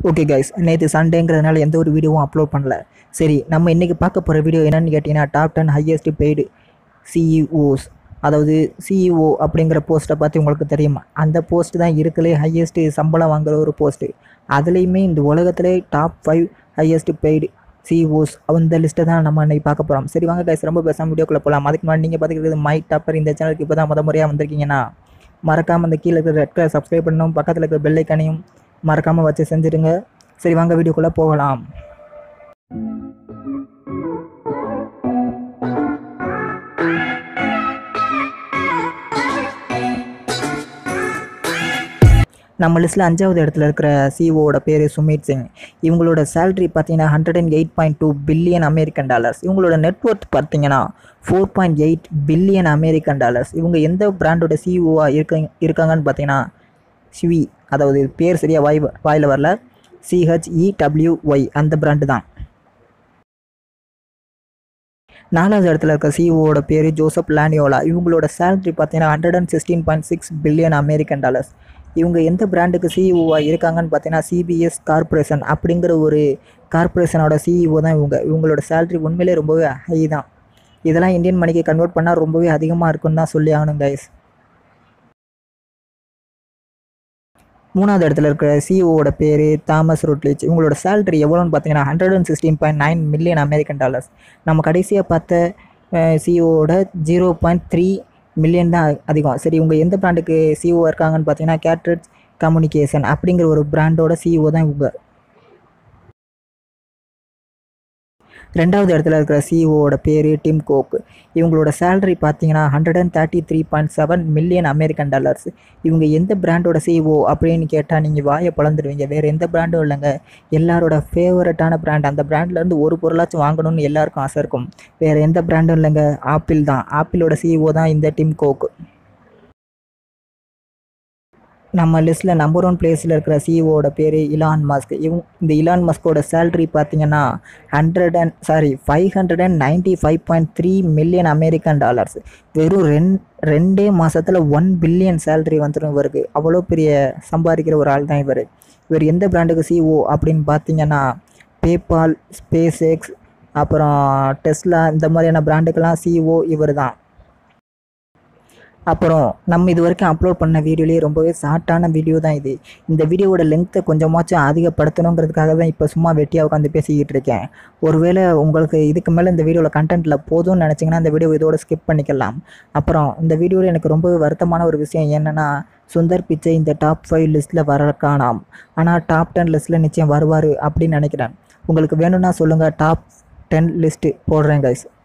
okay guys நேற்று சண்டேங்கிறதுனால எந்த ஒரு வீடியோவும் அப்லோட் பண்ணல சரி நம்ம இன்றைக்கி பார்க்க போகிற வீடியோ என்னன்னு கேட்டிங்கன்னா top ten highest paid CEOs அதாவது சிஇஓ அப்படிங்கிற போஸ்ட்டை பார்த்து உங்களுக்கு தெரியுமா அந்த போஸ்ட் தான் இருக்கலே ஹையஸ்ட்டு சம்பளம் வாங்குற ஒரு போஸ்ட்டு அதுலேயுமே இந்த உலகத்திலே top five highest paid CEOs அந்த லிஸ்ட்டை தான் நம்ம இன்னைக்கு பார்க்க போகிறோம் சரி வாங்க கைஸ் ரொம்ப பேசாமல் வீடியோக்குள்ளே போகலாம் அதுக்கு முன்னாடி நீங்கள் பார்த்துக்கிறது மை டாப்பர் இந்த சேனலுக்கு இப்போ தான் முத முறையாக வந்திருக்கீங்கன்னா மறக்காமல் அந்த கீழே இருக்கிற ரெட் கலர் சப்ஸ்கிரைப் பண்ணணும் பக்கத்தில் இருக்கிற பெல் ஐக்கானையும் மறக்காமல் வச்சு செஞ்சுடுங்க சரி வாங்க வீடியோக்குள்ளே போகலாம் நம்ம லிஸ்ட்டில் அஞ்சாவது இடத்துல இருக்கிற சிஓவோட பேர் சுமித் சிங் இவங்களோட சேலரி பார்த்தீங்கன்னா hundred and eight point two billion American dollars இவங்களோட நெட்ஒர்க் பார்த்தீங்கன்னா four point eight billion American dollars இவங்க எந்த பிராண்டோட சிஇஓவாக இருக்க இருக்காங்கன்னு பார்த்தீங்கன்னா ஸ்வி அதாவது பேர் சரியாக வாய் வாயில் வரல சிஹெச்இடபிள்யூஒய் அந்த பிராண்டு தான் நாலாவது இடத்துல இருக்க சிஓவோட பேர் ஜோசப் லானியோலா இவங்களோட சேலரி பார்த்தீங்கன்னா hundred and sixteen point six billion American dollars இவங்க எந்த பிராண்டுக்கு சிஇஓவாக இருக்காங்கன்னு பார்த்தீங்கன்னா சிபிஎஸ் கார்பரேஷன் அப்படிங்கிற ஒரு கார்பரேஷனோட சிஇஓ தான் இவங்க இவங்களோட சேலரி உண்மையிலே ரொம்பவே ஹை தான் இதெல்லாம் இந்தியன் மணிக்கு கன்வெர்ட் பண்ணால் ரொம்பவே அதிகமாக இருக்குன்னு தான் சொல்லி ஆகணும் கைஸ் மூணாவது இடத்துல இருக்கிற சிஓவோட பேர் தாமஸ் ருட்லிச் இவங்களோட சேலரி எவ்வளோன்னு பார்த்தீங்கன்னா hundred and sixteen point nine million American dollars நம்ம கடைசியாக பார்த்த சிஓவோட ஜீரோ பாயிண்ட் த்ரீ மில்லியன் தான் அதிகம் சரி இவங்க எந்த பிராண்டுக்கு சிஓ இருக்காங்கன்னு பார்த்தீங்கன்னா கேட்ரட் கம்யூனிகேஷன் அப்படிங்கிற ஒரு பிராண்டோட சிஓ தான் இவங்க ரெண்டாவது இடத்துல இருக்கிற சிஇஓவோட பேர் டிம் கோக் இவங்களோட சேலரி பார்த்தீங்கன்னா hundred and thirty three point seven million American dollars இவங்க எந்த பிராண்டோட சிஇஓ அப்படின்னு கேட்டால் நீங்கள் வாயை பழந்துடுவீங்க வேறு எந்த பிராண்டும் இல்லைங்க எல்லாரோட ஃபேவரட்டான பிராண்ட் அந்த பிராண்ட்லேருந்து ஒரு பொருளாச்சும் வாங்கணும்னு எல்லாருக்கும் ஆசை இருக்கும் வேறு எந்த பிராண்டும் இல்லைங்க ஆப்பிள் தான் ஆப்பிளோட சிஇஓ தான் இந்த டிம் கோக் நம்ம லிஸ்ட்டில் நம்பர் ஒன் பிளேஸில் இருக்கிற சிஇஓட பேர் இலான் மஸ்க் இவங்க இந்த இலான் மஸ்கோட சேல்ரி பார்த்தீங்கன்னா hundred and sorry five hundred and ninety five point three million American dollars வெறும் ரெண் ரெண்டே மாதத்தில் ஒன் பில்லியன் சேல்ரி வந்துடும் இவருக்கு அவ்வளோ பெரிய சம்பாதிக்கிற ஒரு ஆள் தான் இவர் இவர் எந்த பிராண்டுக்கு சிஓ அப்படின்னு பார்த்தீங்கன்னா பேபால் ஸ்பேஸ் எக்ஸ் அப்புறம் டெஸ்லா இந்த மாதிரியான பிராண்டுக்கெல்லாம் சிஓ இவர் தான் அப்புறம் நம்ம இது வரைக்கும் அப்லோட் பண்ண வீடியோலேயே ரொம்பவே ஷார்ட்டான வீடியோ தான் இது இந்த வீடியோவோட லென்த்தை கொஞ்சமாச்சும் அதிகப்படுத்தணுங்கிறதுக்காக தான் இப்போ சும்மா வெட்டியாக உட்காந்து பேசிக்கிட்டு இருக்கேன் ஒருவேளை உங்களுக்கு இதுக்கு மேலே இந்த வீடியோவில் கண்டென்ட்டில் போதும்னு நினச்சிங்கன்னா இந்த வீடியோ இதோட ஸ்கிப் பண்ணிக்கலாம் அப்புறம் இந்த வீடியோவில் எனக்கு ரொம்ப வருத்தமான ஒரு விஷயம் என்னென்னா சுந்தர் பிச்சை இந்த டாப் ஃபைவ் லிஸ்ட்டில் வர காணாம் ஆனால் டாப் டென் லிஸ்ட்டில் நிச்சயம் வருவார் அப்படின்னு நினைக்கிறேன் உங்களுக்கு வேணும்னா சொல்லுங்கள் டாப் டென் லிஸ்ட்டு போடுறேன் கைஸ்